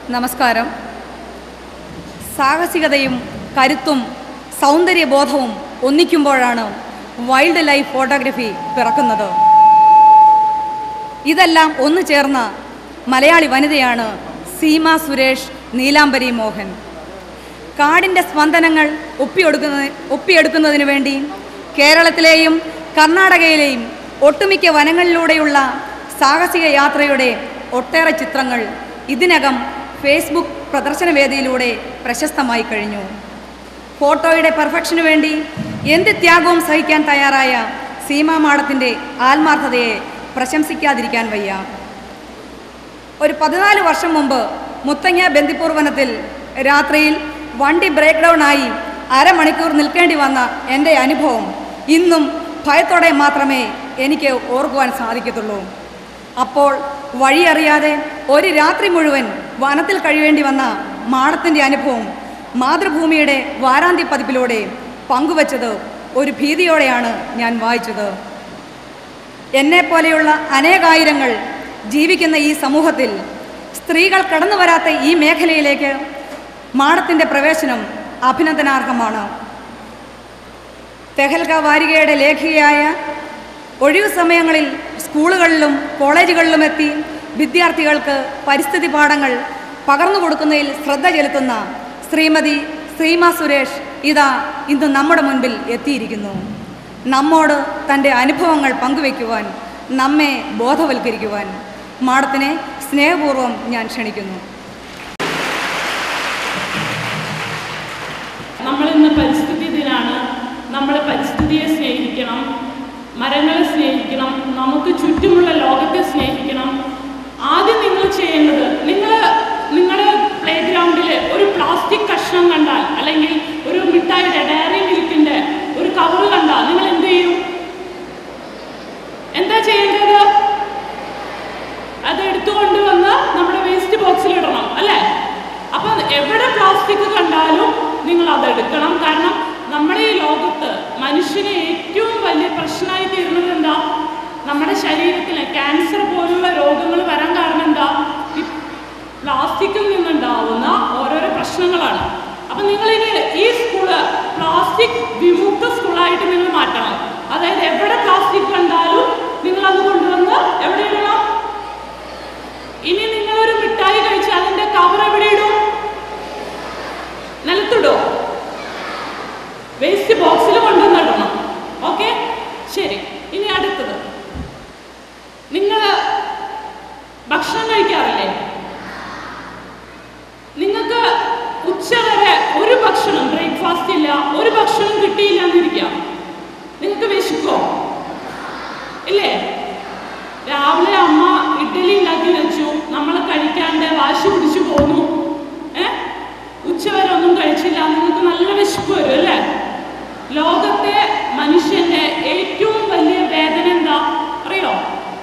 നമസ്കാരം സാഹസികതയും കരുത്തും സൗന്ദര്യബോധവും ഒന്നിക്കുമ്പോഴാണ് വൈൽഡ് ലൈഫ് ഫോട്ടോഗ്രഫി പിറക്കുന്നത് ഇതെല്ലാം ഒന്നു ചേർന്ന മലയാളി വനിതയാണ് സീമ സുരേഷ് നീലാംബരി മോഹൻ കാടിൻ്റെ സ്പന്ദനങ്ങൾ ഒപ്പിയെടുക്കുന്ന ഒപ്പിയെടുക്കുന്നതിന് വേണ്ടി കേരളത്തിലെയും കർണാടകയിലെയും ഒട്ടുമിക്ക വനങ്ങളിലൂടെയുള്ള സാഹസിക യാത്രയുടെ ഒട്ടേറെ ചിത്രങ്ങൾ ഇതിനകം ഫേസ്ബുക്ക് പ്രദർശനവേദിയിലൂടെ പ്രശസ്തമായി കഴിഞ്ഞു ഫോട്ടോയുടെ പെർഫെക്ഷനു വേണ്ടി എന്ത് ത്യാഗവും സഹിക്കാൻ തയ്യാറായ സീമാ മാഡത്തിൻ്റെ ആത്മാർത്ഥതയെ പ്രശംസിക്കാതിരിക്കാൻ വയ്യ ഒരു പതിനാല് വർഷം മുമ്പ് മുത്തങ്ങ ബന്ദിപ്പൂർ വനത്തിൽ രാത്രിയിൽ വണ്ടി ബ്രേക്ക് ഡൗൺ ആയി അരമണിക്കൂർ നിൽക്കേണ്ടി വന്ന എൻ്റെ അനുഭവം ഇന്നും ഭയത്തോടെ മാത്രമേ എനിക്ക് ഓർക്കുവാൻ സാധിക്കത്തുള്ളൂ അപ്പോൾ വഴിയറിയാതെ ഒരു രാത്രി മുഴുവൻ വനത്തിൽ കഴിയേണ്ടി വന്ന മാടത്തിൻ്റെ അനുഭവം മാതൃഭൂമിയുടെ വാരാന്ത്യ പതിപ്പിലൂടെ പങ്കുവച്ചത് ഒരു ഭീതിയോടെയാണ് ഞാൻ വായിച്ചത് എന്നെപ്പോലെയുള്ള അനേകായിരങ്ങൾ ജീവിക്കുന്ന ഈ സമൂഹത്തിൽ സ്ത്രീകൾ കടന്നു വരാത്ത ഈ മേഖലയിലേക്ക് മാടത്തിൻ്റെ പ്രവേശനം അഭിനന്ദനാർഹമാണ് തെഹൽക വാരികയുടെ ലേഖികയായ ഒഴിവു സമയങ്ങളിൽ സ്കൂളുകളിലും കോളേജുകളിലും എത്തി വിദ്യാർത്ഥികൾക്ക് പരിസ്ഥിതി പാഠങ്ങൾ പകർന്നു കൊടുക്കുന്നതിൽ ശ്രദ്ധ ചെലുത്തുന്ന ശ്രീമതി ശ്രീമ സുരേഷ് ഇതാ ഇന്ന് നമ്മുടെ മുൻപിൽ എത്തിയിരിക്കുന്നു നമ്മോട് തൻ്റെ അനുഭവങ്ങൾ പങ്കുവയ്ക്കുവാൻ നമ്മെ ബോധവൽക്കരിക്കുവാൻ മാഡത്തിനെ സ്നേഹപൂർവ്വം ഞാൻ ക്ഷണിക്കുന്നു നമ്മൾ ഇന്ന് പരിസ്ഥിതി ദിനാണ് നമ്മൾ പരിസ്ഥിതിയെ സ്നേഹിക്കണം മരങ്ങളെ സ്നേഹിക്കണം നമുക്ക് ചുറ്റുമുള്ള ലോകത്തെ സ്നേഹിക്കണം ആദ്യം നിങ്ങൾ ചെയ്യേണ്ടത് നിങ്ങൾ നിങ്ങളുടെ പ്ലേ ഗ്രൗണ്ടിൽ ഒരു പ്ലാസ്റ്റിക് കഷ്ണം കണ്ടാൽ അല്ലെങ്കിൽ ഒരു മിഠായിയുടെ ഡയറി മിൽക്കിൻ്റെ ഒരു കവറ് കണ്ടാൽ നിങ്ങൾ എന്ത് ചെയ്യും എന്താ ചെയ്യേണ്ടത് അത് എടുത്തുകൊണ്ട് വന്ന് നമ്മുടെ വേസ്റ്റ് ബോക്സിൽ ഇടണം അല്ലേ അപ്പം എവിടെ പ്ലാസ്റ്റിക് കണ്ടാലും നിങ്ങൾ അത് എടുക്കണം കാരണം നമ്മുടെ ഈ ലോകത്ത് മനുഷ്യന് ഏറ്റവും വലിയ പ്രശ്നമായി തീരുന്നത് എന്താ നമ്മുടെ ശരീരത്തിന് ക്യാൻസർ പോലുള്ള രോഗങ്ങൾ വരാൻ കാരണം എന്താ ഈ പ്ലാസ്റ്റിക്കിൽ നിന്നുണ്ടാവുന്ന ഓരോരോ പ്രശ്നങ്ങളാണ് അപ്പം നിങ്ങളിനി ഈ സ്കൂള് പ്ലാസ്റ്റിക് വിമുക്ത സ്കൂളായിട്ട് നിങ്ങൾ മാറ്റണം അതായത് എവിടെ പ്ലാസ്റ്റിക് കണ്ടാലും നിങ്ങൾ അത് കൊണ്ടുവന്ന് എവിടെ ഇടണം ഇനി നിങ്ങൾ ഒരു മിഠായി കഴിച്ച് അതിന്റെ കവർ എവിടെ ഇടും നിലത്തിടോ വേസ്റ്റ് ബോക്സിൽ കൊണ്ടുവന്നിടണം ഓക്കെ ശരി ഇനി അടുത്തത് നിങ്ങൾ ഭക്ഷണം കഴിക്കാറില്ലേ നിങ്ങൾക്ക് ഉച്ചവരെ ഒരു ഭക്ഷണം ബ്രേക്ക്ഫാസ്റ്റ് ഇല്ല ഒരു ഭക്ഷണം കിട്ടിയില്ല എന്നിരിക്കാം നിങ്ങൾക്ക് വിശക്കോ ഇല്ലേ രാവിലെ അമ്മ ഇഡ്ഡലി ഉണ്ടാക്കി വെച്ചു നമ്മൾ കഴിക്കാണ്ട് വാശി പിടിച്ചു പോന്നു ഏ ഉച്ചവരെ ഒന്നും കഴിച്ചില്ല നിങ്ങൾക്ക് നല്ല വിശപ്പ് വരും അല്ലേ ലോകത്തെ മനുഷ്യന്റെ ഏറ്റവും വലിയ വേദന എന്താ അറിയോ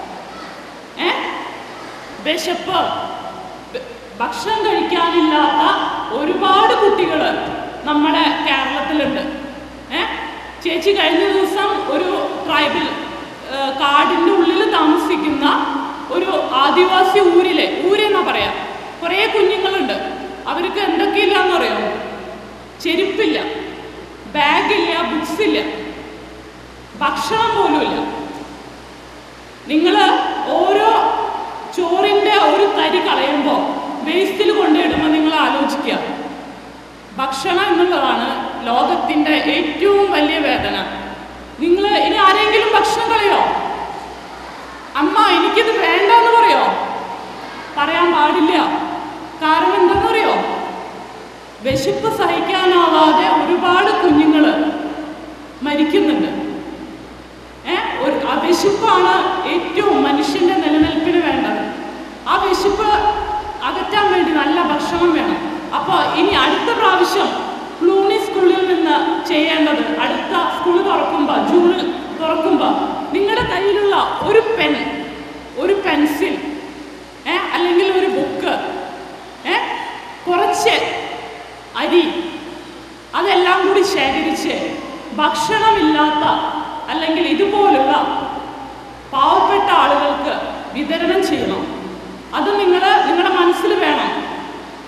ഏ വിശപ്പ് ഭ- ഭക്ഷണം കഴിക്കാനില്ലാത്ത ഒരുപാട് കുട്ടികൾ നമ്മുടെ കേരളത്തിലുണ്ട് ഏ ചേച്ചി കഴിഞ്ഞ ദിവസം ഒരു ട്രൈബൽ ഏഹ്, കാടിന്റെ ഉള്ളിൽ താമസിക്കുന്ന ഒരു ആദിവാസി ഊരിലെ ഊരെന്നാ പറയാ കുറേ കുഞ്ഞുങ്ങളുണ്ട് അവർക്ക് എന്തൊക്കെയില്ലാന്ന് അറിയോ ചെരുപ്പില്ല ബാഗില്ല ബുക്സ് ഇല്ല ഭക്ഷണം പോലുമില്ല നിങ്ങൾ ഓരോ ചോറിന്റെ ഒരു തരി കളയുമ്പോൾ വേസ്റ്റിൽ കൊണ്ടിടുമ്പോൾ നിങ്ങൾ ആലോചിക്കുക ഭക്ഷണം എന്നുള്ളതാണ് ലോകത്തിന്റെ ഏറ്റവും വലിയ വേദന നിങ്ങൾ ഇനി ആരെങ്കിലും ഭക്ഷണം കളയോ അമ്മ എനിക്കിത് വേണ്ടെന്ന് പറയോ പറയാൻ പാടില്ല കാരണം എന്താണെന്നറിയോ വിശപ്പ് സഹിക്കാനാവാതെ ഒരുപാട് കുഞ്ഞുങ്ങൾ മരിക്കുന്നുണ്ട് ഏ ഒരു ആ വിശപ്പാണ് ഏറ്റവും മനുഷ്യന്റെ നിലനിൽപ്പിന് വേണ്ടത് ആ വിശപ്പ് അകറ്റാൻ വേണ്ടി നല്ല ഭക്ഷണം വേണം അപ്പോൾ ഇനി അടുത്ത പ്രാവശ്യം ക്ലൂണി സ്കൂളിൽ നിന്ന് ചെയ്യേണ്ടത് അടുത്ത സ്കൂൾ തുറക്കുമ്പോൾ ജൂണിൽ തുറക്കുമ്പോൾ നിങ്ങളുടെ കയ്യിലുള്ള ഒരു പെൻ ഒരു പെൻസിൽ ഏ അല്ലെങ്കിൽ ഒരു ബുക്ക് ഏ കുറച്ച് അരി അതെല്ലാം കൂടി ശേഖരിച്ച് ഭക്ഷണമില്ലാത്ത അല്ലെങ്കിൽ ഇതുപോലുള്ള പാവപ്പെട്ട ആളുകൾക്ക് വിതരണം ചെയ്യണം അത് നിങ്ങൾ നിങ്ങളുടെ മനസ്സിൽ വേണം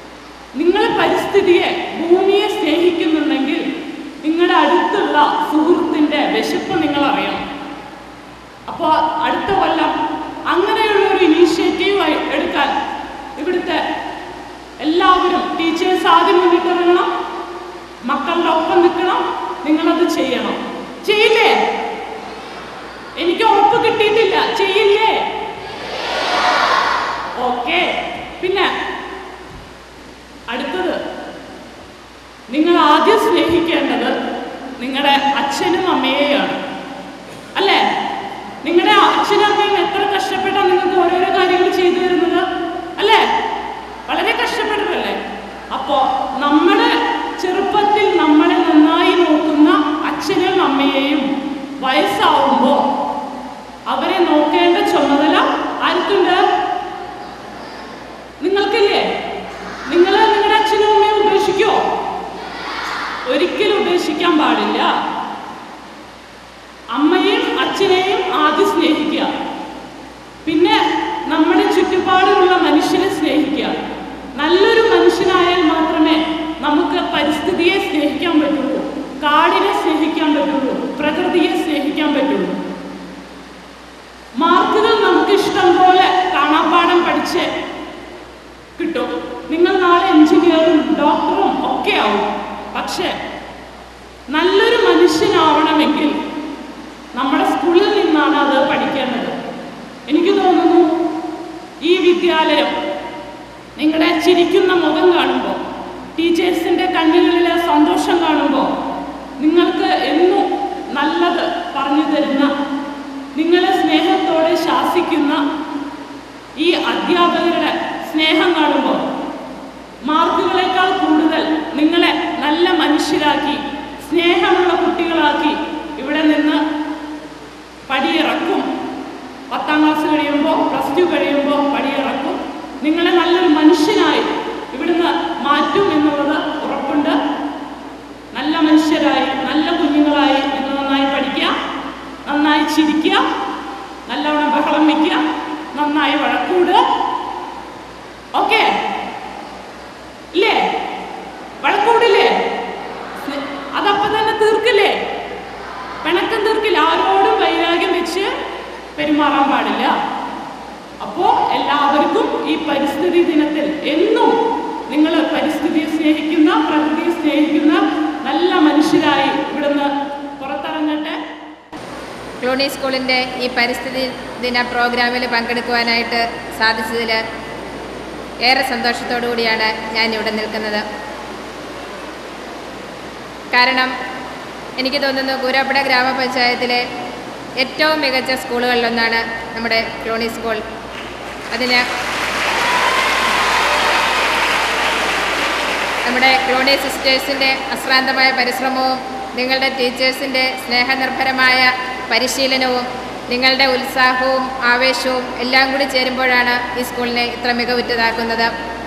നിങ്ങളത് ചെയ്യണം ചെയ്യില്ലേ എനിക്ക് ഉറപ്പ് കിട്ടിയിട്ടില്ല ചെയ്യില്ലേ ഓക്കെ പിന്നെ അടുത്തത് നിങ്ങൾ ആദ്യം സ്നേഹിക്കേണ്ടത് നിങ്ങളുടെ അച്ഛനും അമ്മയെയാണ് അല്ലേ നിങ്ങളുടെ അച്ഛനും അമ്മയും എത്ര കഷ്ടപ്പെട്ടാണ് നിങ്ങൾക്ക് ഓരോരോ കാര്യങ്ങൾ ചെയ്തു തരുന്നത് അല്ലേ വളരെ കഷ്ടപ്പെട്ടതല്ലേ അപ്പോ നമ്മുടെ ചെറുപ്പത്തിൽ നമ്മളെ നന്നായി നോക്കുന്ന അച്ഛനും അമ്മയെയും വയസ്സാവുമ്പോൾ അവരെ നോക്കേണ്ട ചുമതല ആർക്കുണ്ട് നിങ്ങൾക്കില്ലേ നിങ്ങൾ നിങ്ങളുടെ അച്ഛനും അമ്മയും ഉപേക്ഷിക്കോ ഒരിക്കലും ഉപേക്ഷിക്കാൻ പാടില്ല അമ്മയും അച്ഛനെയും ആദ്യം സ്നേഹിക്കുക പിന്നെ നമ്മുടെ ചുറ്റുപാടുമുള്ള മനുഷ്യനെ സ്നേഹിക്കുക നല്ലൊരു മനുഷ്യനായാൽ മാത്രമേ നമുക്ക് പരിസ്ഥിതിയെ സ്നേഹിക്കാൻ പറ്റുള്ളൂ കാടിനെ സ്നേഹിക്കാൻ പറ്റുള്ളൂ പ്രകൃതിയെ സ്നേഹിക്കാൻ പറ്റുള്ളൂ മാർക്കുകൾ നമുക്ക് ഇഷ്ടം പോലെ കാണാപ്പാഠം പഠിച്ച് കിട്ടും നിങ്ങൾ നാളെ എഞ്ചിനീയറും ഡോക്ടറും ഒക്കെ ആവും പക്ഷേ നല്ലൊരു മനുഷ്യനാവണമെങ്കിൽ നമ്മുടെ സ്കൂളിൽ നിന്നാണ് അത് പഠിക്കേണ്ടത് എനിക്ക് തോന്നുന്നു ഈ വിദ്യാലയം നിങ്ങളുടെ ചിരിക്കുന്ന മുഖം കാണുമ്പോൾ ടീച്ചേഴ്സിൻ്റെ കണ്ണുകളിലെ സന്തോഷം കാണുമ്പോൾ നിങ്ങൾക്ക് എന്നും നല്ലത് പറഞ്ഞു തരുന്ന നിങ്ങളെ സ്നേഹത്തോടെ ശാസിക്കുന്ന ഈ അധ്യാപകരുടെ സ്നേഹം കാണുമ്പോൾ മാർക്കുകളെക്കാൾ കൂടുതൽ നിങ്ങളെ നല്ല മനുഷ്യരാക്കി സ്നേഹമുള്ള കുട്ടികളാക്കി ഇവിടെ നിന്ന് പടിയിറക്കും പത്താം ക്ലാസ് കഴിയുമ്പോൾ പ്ലസ് ടു കഴിയുമ്പോൾ പടിയിറക്കും നിങ്ങളെ നല്ലൊരു മനുഷ്യനായി ഇവിടുന്ന് മാറ്റും എന്നുള്ളത് ഉറപ്പുണ്ട് നല്ല മനുഷ്യരായി നല്ല കുഞ്ഞുങ്ങളായി നിങ്ങൾ നന്നായി പഠിക്കുക നന്നായി ചിരിക്കുക നല്ലവണ്ണം ബഹളം വയ്ക്കുക നന്നായി വഴക്കൂടുക ഓക്കെ ഇല്ലേ വഴക്കൂടില്ലേ സ്നേ- അതപ്പൊ തന്നെ തീർക്കില്ലേ പിണക്കം തീർക്കില്ല ആരോടും വൈരാഗ്യം വെച്ച് പെരുമാറാൻ പാടില്ല അപ്പോ എല്ലാവർക്കും ഈ പരിസ്ഥിതി ദിനത്തിൽ എന്നും നിങ്ങൾ പരിസ്ഥിതിയെ സ്നേഹിക്കുന്ന പ്രകൃതിയെ സ്നേഹിക്കുന്ന നല്ല മനുഷ്യരായി ഇവിടുന്ന് പുറത്തിറങ്ങട്ടെ ക്ലൂണി സ്കൂളിൻ്റെ ഈ പരിസ്ഥിതി ദിന പ്രോഗ്രാമിൽ പങ്കെടുക്കുവാനായിട്ട് സാധിച്ചതിൽ ഏറെ സന്തോഷത്തോടു കൂടിയാണ് ഞാൻ ഇവിടെ നിൽക്കുന്നത് കാരണം എനിക്ക് തോന്നുന്നു കൂരാപ്പട ഗ്രാമപഞ്ചായത്തിലെ ഏറ്റവും മികച്ച സ്കൂളുകളിലൊന്നാണ് നമ്മുടെ ക്ലൂണി സ്കൂൾ അതിന് നമ്മുടെ ക്ലോണി സിസ്റ്റേഴ്സിൻ്റെ അശ്രാന്തമായ പരിശ്രമവും നിങ്ങളുടെ ടീച്ചേഴ്സിൻ്റെ സ്നേഹനിർഭരമായ പരിശീലനവും നിങ്ങളുടെ ഉത്സാഹവും ആവേശവും എല്ലാം കൂടി ചേരുമ്പോഴാണ് ഈ സ്കൂളിനെ ഇത്ര മികവുറ്റതാക്കുന്നത്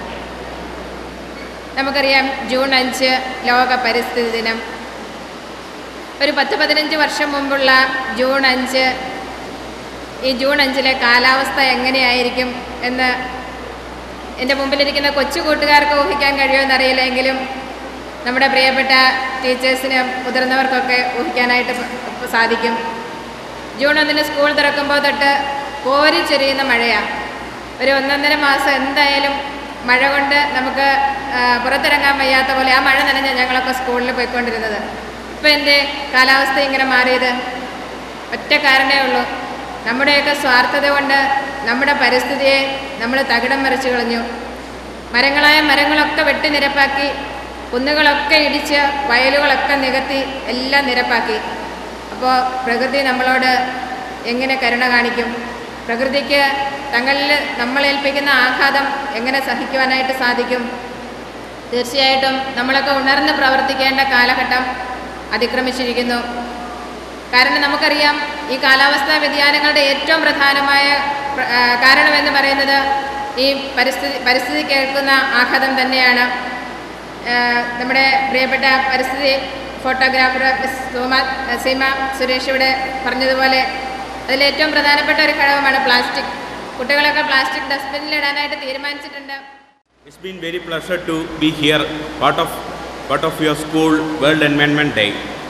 നമുക്കറിയാം ജൂൺ അഞ്ച് ലോക പരിസ്ഥിതി ദിനം ഒരു പത്ത് പതിനഞ്ച് വർഷം മുമ്പുള്ള ജൂൺ അഞ്ച് ഈ ജൂൺ അഞ്ചിലെ കാലാവസ്ഥ എങ്ങനെയായിരിക്കും എന്ന് എൻ്റെ മുമ്പിലിരിക്കുന്ന കൊച്ചു കൂട്ടുകാർക്ക് ഊഹിക്കാൻ കഴിയുമെന്നറിയില്ല എങ്കിലും നമ്മുടെ പ്രിയപ്പെട്ട ടീച്ചേഴ്സിനും മുതിർന്നവർക്കൊക്കെ ഊഹിക്കാനായിട്ട് പ- സാധിക്കും ജൂൺ ഒന്നിന് സ്കൂൾ തുറക്കുമ്പോൾ തൊട്ട് കോരി ചൊരിയുന്ന മഴയാണ് ഒരു ഒന്നൊന്നര മാസം എന്തായാലും മഴ കൊണ്ട് നമുക്ക് ആ, പുറത്തിറങ്ങാൻ വയ്യാത്ത പോലെ ആ മഴ നനഞ്ഞ ഞങ്ങളൊക്കെ സ്കൂളിൽ പോയിക്കൊണ്ടിരുന്നത് ഇപ്പം എൻ്റെ കാലാവസ്ഥ ഇങ്ങനെ മാറിയത് ഒറ്റ കാരണമേ ഉള്ളൂ നമ്മുടെയൊക്കെ സ്വാർത്ഥത കൊണ്ട് നമ്മുടെ പരിസ്ഥിതിയെ നമ്മൾ തകിടം മറിച്ച് കളഞ്ഞു മരങ്ങളായ മരങ്ങളൊക്കെ വെട്ടി നിരപ്പാക്കി കുന്നുകളൊക്കെ ഇടിച്ച് വയലുകളൊക്കെ നികത്തി എല്ലാം നിരപ്പാക്കി അപ്പോൾ പ്രകൃതി നമ്മളോട് എങ്ങനെ കരുണ കാണിക്കും പ്രകൃതിക്ക് തങ്ങളിൽ നമ്മൾ ഏൽപ്പിക്കുന്ന ആഘാതം എങ്ങനെ സഹിക്കുവാനായിട്ട് സാധിക്കും തീർച്ചയായിട്ടും നമ്മളൊക്കെ ഉണർന്ന് പ്രവർത്തിക്കേണ്ട കാലഘട്ടം അതിക്രമിച്ചിരിക്കുന്നു കാരണം നമുക്കറിയാം ഈ കാലാവസ്ഥാ വ്യതിയാനങ്ങളുടെ ഏറ്റവും പ്രധാനമായ പ്ര- ആ, കാരണമെന്ന് പറയുന്നത് ഈ പരിസ്ഥിതി പരിസ്ഥിതി കേൾക്കുന്ന ആഘാതം തന്നെയാണ് ആ, നമ്മുടെ പ്രിയപ്പെട്ട പരിസ്ഥിതി ഫോട്ടോഗ്രാഫർ മിസ് സോമ സീമ സുരേഷ് ഇവിടെ പറഞ്ഞതുപോലെ അതിലേറ്റവും പ്രധാനപ്പെട്ട ഒരു ഘടകമാണ് പ്ലാസ്റ്റിക് കുട്ടികളൊക്കെ പ്ലാസ്റ്റിക് ഡസ്റ്റ്ബിന്നിൽ ഇടാനായിട്ട് തീരുമാനിച്ചിട്ടുണ്ട് It's been very pleasure to be here, part of part of your school World Environment Day.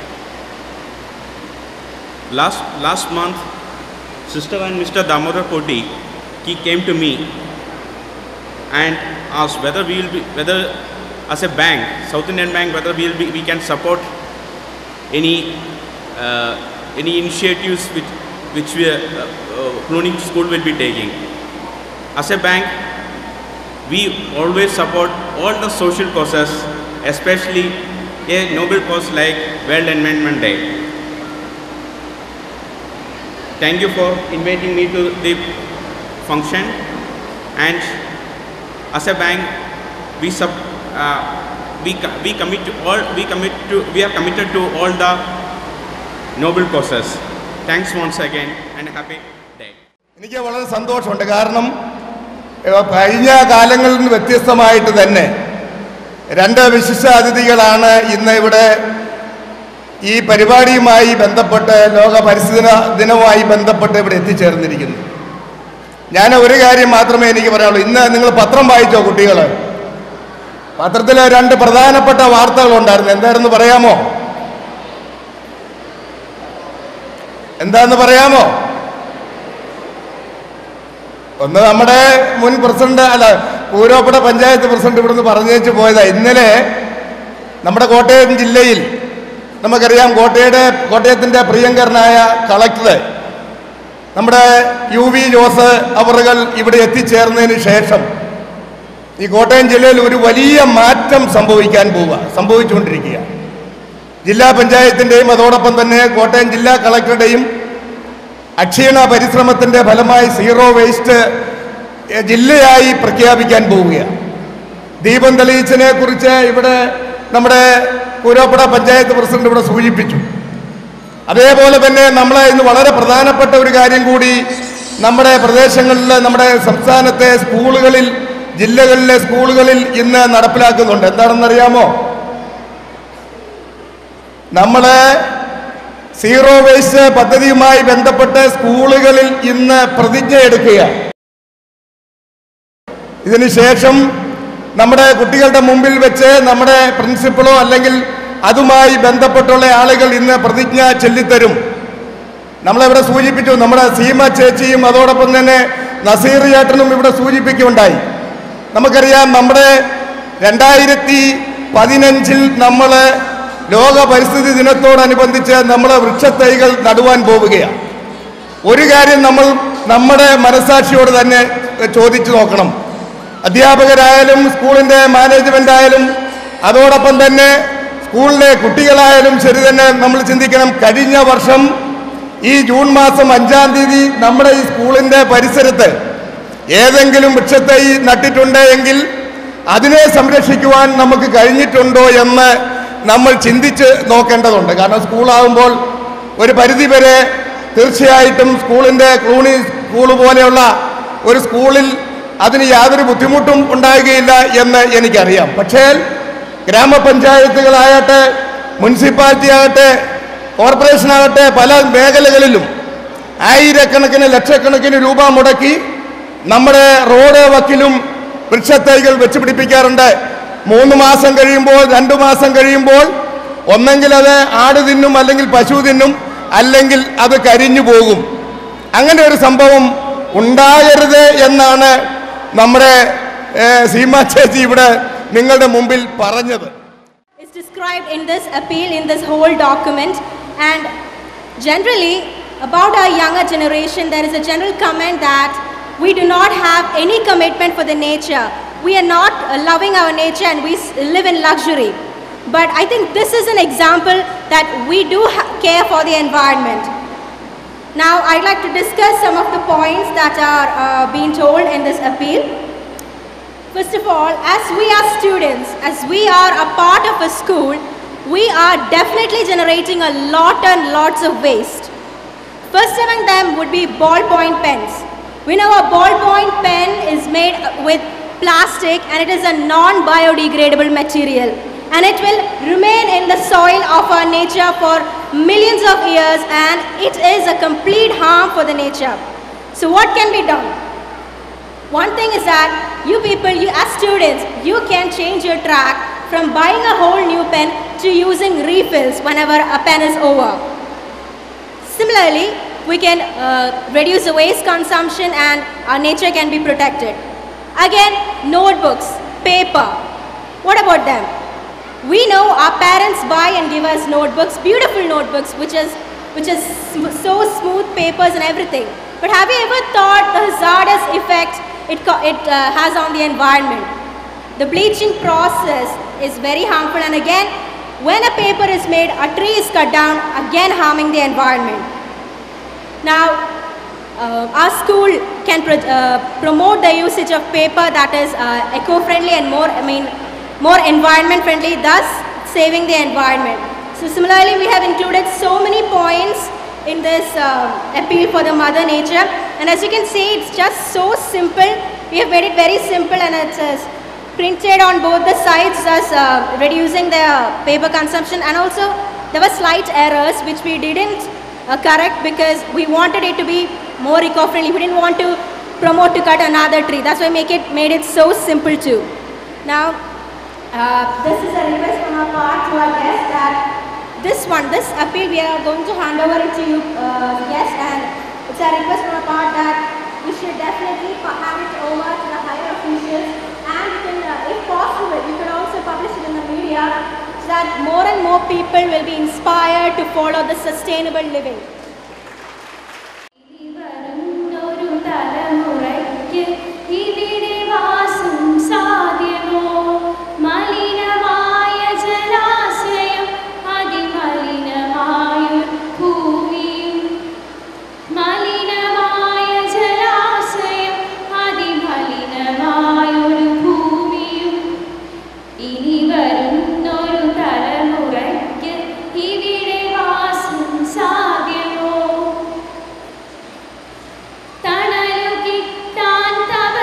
Last last month, Sister and Mr. Damodar Poti, he came to me and asked whether we will be whether as a bank, South Indian Bank, whether we will be, we can support any uh, any initiatives which which we are, uh, uh, Cloning School will be taking. As a bank, we always support all the social causes, especially a noble cause like World Environment Day. Thank you for inviting me to the function and as a bank we sub uh, we, co- we commit to all we commit to we are committed to all the noble causes thanks once again and happy day എനിക്ക് വളരെ സന്തോഷമുണ്ട് കാരണം ഏഹ്, കഴിഞ്ഞ കാലങ്ങളിൽ നിന്ന് വ്യത്യസ്തമായിട്ട് തന്നെ രണ്ട് വിശിഷ്ട അതിഥികളാണ് ഇന്ന് ഇവിടെ ഈ പരിപാടിയുമായി ബന്ധപ്പെട്ട് ലോക പരിസ്ഥിതി ദിനവുമായി ബന്ധപ്പെട്ട് ഇവിടെ എത്തിച്ചേർന്നിരിക്കുന്നത് ഞാൻ ഒരു കാര്യം മാത്രമേ എനിക്ക് പറയാനുള്ളൂ ഇന്ന് നിങ്ങൾ പത്രം വായിച്ചോ കുട്ടികൾ പത്രത്തിൽ രണ്ട് പ്രധാനപ്പെട്ട വാർത്തകളുണ്ടായിരുന്നു എന്തായിരുന്നു പറയാമോ എന്താന്ന് പറയാമോ ഒന്ന് നമ്മുടെ മുൻ പ്രസിഡന്റ് അല്ല പൂരോപ്പട പഞ്ചായത്ത് പ്രസിഡന്റ് ഇവിടുന്ന് പറഞ്ഞേച്ച് പോയതാ ഇന്നലെ നമ്മുടെ കോട്ടയം ജില്ലയിൽ നമുക്കറിയാം കോട്ടയുടെ കോട്ടയത്തിൻ്റെ പ്രിയങ്കരനായ കളക്ടർ നമ്മുടെ യു വി ജോസ് അവറുകൾ ഇവിടെ എത്തിച്ചേർന്നതിന് ശേഷം ഈ കോട്ടയം ജില്ലയിൽ ഒരു വലിയ മാറ്റം സംഭവിക്കാൻ പോവുക സംഭവിച്ചുകൊണ്ടിരിക്കുക ജില്ലാ പഞ്ചായത്തിൻ്റെയും അതോടൊപ്പം തന്നെ കോട്ടയം ജില്ലാ കളക്ടറുടെയും അക്ഷീണ പരിശ്രമത്തിൻ്റെ ഫലമായി സീറോ വേസ്റ്റ് എ, ജില്ലയായി പ്രഖ്യാപിക്കാൻ പോവുകയാണ് ദീപം തെളിയിച്ചതിനെ കുറിച്ച് ഇവിടെ നമ്മുടെ കൂരോപ്പട പഞ്ചായത്ത് പ്രസിഡന്റ് ഇവിടെ സൂചിപ്പിച്ചു അതേപോലെ തന്നെ നമ്മളെ ഇന്ന് വളരെ പ്രധാനപ്പെട്ട ഒരു കാര്യം കൂടി നമ്മുടെ പ്രദേശങ്ങളിൽ നമ്മുടെ സംസ്ഥാനത്തെ സ്കൂളുകളിൽ ജില്ലകളിലെ സ്കൂളുകളിൽ ഇന്ന് നടപ്പിലാക്കുന്നുണ്ട് എന്താണെന്നറിയാമോ നമ്മള് സീറോ വേസ്റ്റ് പദ്ധതിയുമായി ബന്ധപ്പെട്ട് സ്കൂളുകളിൽ ഇന്ന് പ്രതിജ്ഞ എടുക്കുകയാണ് ഇതിനുശേഷം നമ്മുടെ കുട്ടികളുടെ മുമ്പിൽ വെച്ച് നമ്മുടെ പ്രിൻസിപ്പളോ അല്ലെങ്കിൽ അതുമായി ബന്ധപ്പെട്ടുള്ള ആളുകൾ ഇന്ന് പ്രതിജ്ഞ ചൊല്ലിത്തരും നമ്മളിവിടെ സൂചിപ്പിച്ചു നമ്മുടെ സീമ ചേച്ചിയും അതോടൊപ്പം തന്നെ നസീർ ചേട്ടനും ഇവിടെ സൂചിപ്പിക്കുകയുണ്ടായി നമുക്കറിയാം നമ്മുടെ രണ്ടായിരത്തി പതിനഞ്ചിൽ നമ്മൾ ലോക പരിസ്ഥിതി ദിനത്തോടനുബന്ധിച്ച് നമ്മൾ വൃക്ഷത്തൈകൾ നടുവാൻ പോവുകയാണ് ഒരു കാര്യം നമ്മൾ നമ്മുടെ മനസാക്ഷിയോട് തന്നെ ചോദിച്ചു നോക്കണം അധ്യാപകരായാലും സ്കൂളിൻ്റെ മാനേജ്മെൻ്റ് ആയാലും അതോടൊപ്പം തന്നെ സ്കൂളിലെ കുട്ടികളായാലും ശരി തന്നെ നമ്മൾ ചിന്തിക്കണം കഴിഞ്ഞ വർഷം ഈ ജൂൺ മാസം അഞ്ചാം തീയതി നമ്മുടെ ഈ സ്കൂളിൻ്റെ പരിസരത്ത് ഏതെങ്കിലും വൃക്ഷത്തൈ നട്ടിട്ടുണ്ട് എങ്കിൽ അതിനെ സംരക്ഷിക്കുവാൻ നമുക്ക് കഴിഞ്ഞിട്ടുണ്ടോ എന്ന് നമ്മൾ ചിന്തിച്ച് നോക്കേണ്ടതുണ്ട് കാരണം സ്കൂളാകുമ്പോൾ ഒരു പരിധിവരെ തീർച്ചയായിട്ടും സ്കൂളിൻ്റെ ക്ലൂണി സ്കൂൾ പോലെയുള്ള ഒരു സ്കൂളിൽ അതിന് യാതൊരു ബുദ്ധിമുട്ടും ഉണ്ടാകുകയില്ല എന്ന് എനിക്കറിയാം പക്ഷേ ഗ്രാമപഞ്ചായത്തുകളാകട്ടെ മുനിസിപ്പാലിറ്റി ആകട്ടെ കോർപ്പറേഷനാകട്ടെ പല മേഖലകളിലും ആയിരക്കണക്കിന് ലക്ഷക്കണക്കിന് രൂപ മുടക്കി നമ്മുടെ റോഡ് വക്കിലും വൃക്ഷത്തൈകൾ വെച്ച് പിടിപ്പിക്കാറുണ്ട് മൂന്ന് മാസം കഴിയുമ്പോൾ രണ്ടു മാസം കഴിയുമ്പോൾ ഒന്നെങ്കിൽ അത് ആട് തിന്നും അല്ലെങ്കിൽ പശു തിന്നും അല്ലെങ്കിൽ അത് കരിഞ്ഞു പോകും അങ്ങനെ ഒരു സംഭവം ഉണ്ടാകരുത് എന്നാണ് നമ്മുടെ ഏഹ്, സീമ ചേച്ചി ഇവിടെ നിങ്ങളുടെ മുമ്പിൽ പറഞ്ഞത് is described in this appeal in this whole document and generally about our younger generation there is a general comment that we do not have any commitment for the nature we are not uh, loving our nature and we s- live in luxury but i think this is an example that we do ha- care for the environment now i'd like to discuss some of the points that are uh, being told in this appeal First of all, as we are students, as we are a part of a school, we are definitely generating a lot and lots of waste. First among them would be ballpoint pens. We know a ballpoint pen is made with plastic and it is a non-biodegradable material and it will remain in the soil of our nature for millions of years and it is a complete harm for the nature. So what can be done? One thing is that you people, you as students, you can change your track from buying a whole new pen to using refills whenever a pen is over. Similarly, we can uh, reduce the waste consumption and our nature can be protected. Again, notebooks, paper. What about them? We know our parents buy and give us notebooks, beautiful notebooks, which is which is sm- so smooth papers and everything. But have you ever thought the hazardous effect it, co- it uh, has on the environment? The bleaching process is very harmful, and again, when a paper is made, a tree is cut down, again harming the environment. Now, uh, our school can pro- uh, promote the usage of paper that is uh, eco-friendly and more, I mean, more environment-friendly, thus saving the environment. So similarly, we have included so many points in this uh, appeal for the Mother Nature, and as you can see, it's just so simple. We have made it very simple, and it's uh, printed on both the sides, thus uh, reducing the paper consumption, and also there were slight errors which we didn't uh, correct because we wanted it to be more eco-friendly. We didn't want to promote to cut another tree. That's why make it made it so simple too. Now, uh, this is a request from our part to our guest that this one, this appeal, we are going to hand over it to you, uh, yes, and it's a request from our part that we should definitely pa- have it over to the higher officials, and you can, uh, if possible, you could also publish it in the media so that more and more people will be inspired to follow the sustainable living. വരുന്നൊരു തലമുറയ്ക്ക് ഇവിടെ വാസം സാധ്യമോ മലിനമായ ജലാശയം അതിമലിനമായൊരു ഭൂമിയും മലിനമായ ജലാശയം അതിമലിനമായൊരു ഭൂമിയും ഇനി വരുന്നൊരു തലമുറയ്ക്ക് ഇവിടെ വാസം സാധ്യമോ തണലു കിട്ടാൻ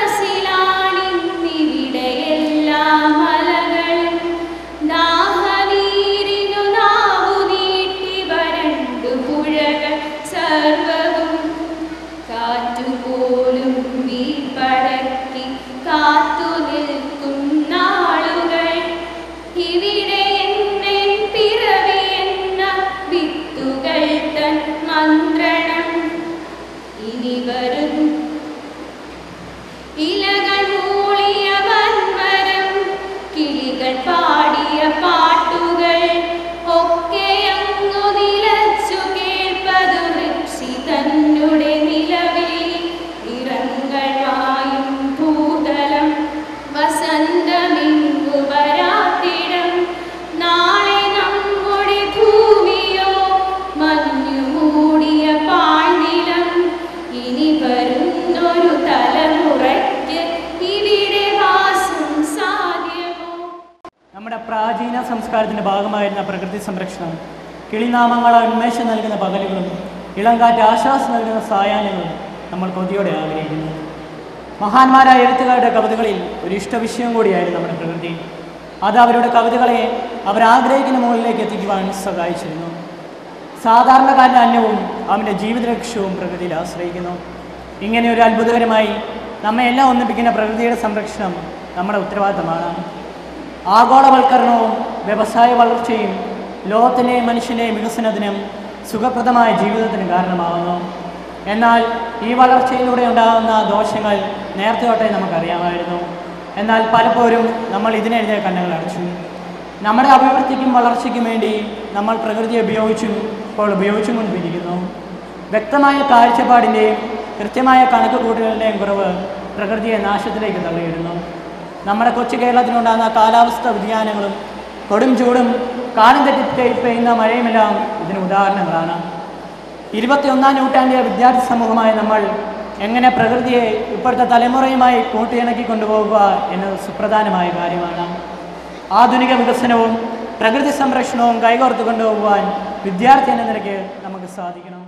തപസിലാണിന്നിവിടെയെല്ലാ മലകളും ദാഹനീരിനു നാവു നീട്ടി വരണ്ടു പുഴകൾ സർവവും കാറ്റുപോലും വീപ്പടക്കി കാത്തു നിൽക്കും നാളുകൾ ഇവിടെ എന്നെൻ പിറവി എന്ന വിത്തുകൾ തൻ മന്ത്രണം ഇനി വരും ഇലകൾ മൂളിയ വൻമരം കിളികൾ പാടിയ പാട്ടുകൾ ഒക്കെ അങ്ങു നിലച്ചു കേൾപ്പതു ഋഷി തന്നുടെ നിലവിൽ നിറങ്ങളായും ഭൂതലം വസന്തമിങ്ങു വരാത്തിടം നാളെ നമ്മുടെ ഭൂമിയോ മഞ്ഞു മൂടിയ പാഴ്നിലം ഇനി വരുന്നൊരു തലമുറയ്ക്ക് ഇവിടെ വാസം സാധ്യമോ നമ്മുടെ പ്രാചീന സംസ്കാരത്തിൻ്റെ ഭാഗമായിരുന്ന പ്രകൃതി സംരക്ഷണം കിളിനാമങ്ങളെ ഉന്മേഷം നൽകുന്ന പകലുകളും ഇളങ്കാറ്റ് ആശ്വാസം നൽകുന്ന സായാഹ്നങ്ങളും നമ്മൾ കൊതിയോടെ ആഗ്രഹിക്കുന്നു മഹാന്മാരായ എഴുത്തുകാരുടെ കവിതകളിൽ ഒരു ഇഷ്ടവിഷയം കൂടിയായിരുന്നു നമ്മുടെ പ്രകൃതി അത് അവരുടെ കവിതകളെ അവരാഗ്രഹിക്കുന്ന മുകളിലേക്ക് എത്തിക്കുവാൻ സഹായിച്ചിരുന്നു സാധാരണക്കാരൻ്റെ അന്നവും അവൻ്റെ ജീവിത ലക്ഷ്യവും പ്രകൃതിയിൽ ആശ്രയിക്കുന്നു ഇങ്ങനെ ഒരു അത്ഭുതകരമായി നമ്മെ എല്ലാം ഒന്നിപ്പിക്കുന്ന പ്രകൃതിയുടെ സംരക്ഷണം നമ്മുടെ ഉത്തരവാദിത്തമാണ് ആഗോളവൽക്കരണവും വ്യവസായ വളർച്ചയും ലോകത്തിലെ മനുഷ്യൻ്റെ വികസനത്തിനും സുഖപ്രദമായ ജീവിതത്തിനും കാരണമാകുന്നു എന്നാൽ ഈ വളർച്ചയിലൂടെ ഉണ്ടാകുന്ന ദോഷങ്ങൾ നേരത്തെ തൊട്ടേ നമുക്കറിയാമായിരുന്നു എന്നാൽ പലപ്പോഴും നമ്മൾ ഇതിനെതിരെ കണ്ണുകൾ അടച്ചു നമ്മുടെ അഭിവൃദ്ധിക്കും വളർച്ചയ്ക്കും വേണ്ടി നമ്മൾ പ്രകൃതിയെ ഉപയോഗിച്ചും ഇപ്പോൾ ഉപയോഗിച്ചും കൊണ്ടിരിക്കുന്നു വ്യക്തമായ കാഴ്ചപ്പാടിൻ്റെയും കൃത്യമായ കണക്ക് കൂട്ടലുകളുടെയും കുറവ് പ്രകൃതിയെ നാശത്തിലേക്ക് തള്ളിയിടുന്നു നമ്മുടെ കൊച്ചു കേരളത്തിലുണ്ടാകുന്ന കാലാവസ്ഥ വ്യതിയാനങ്ങളും കൊടും ചൂടും കാലം തെറ്റി പെയ്യുന്ന മഴയുമെല്ലാം ഇതിന് ഉദാഹരണങ്ങളാണ് ഇരുപത്തിയൊന്നാം നൂറ്റാണ്ടിലെ വിദ്യാർത്ഥി സമൂഹമായ നമ്മൾ എങ്ങനെ പ്രകൃതിയെ ഇപ്പോഴത്തെ തലമുറയുമായി കൂട്ടിയിണക്കി കൊണ്ടുപോകുക എന്നത് സുപ്രധാനമായ കാര്യമാണ് ആധുനിക വികസനവും പ്രകൃതി സംരക്ഷണവും കൈകോർത്ത് കൊണ്ടുപോകുവാൻ വിദ്യാർത്ഥി എന്ന നിലയ്ക്ക് നമുക്ക് സാധിക്കണം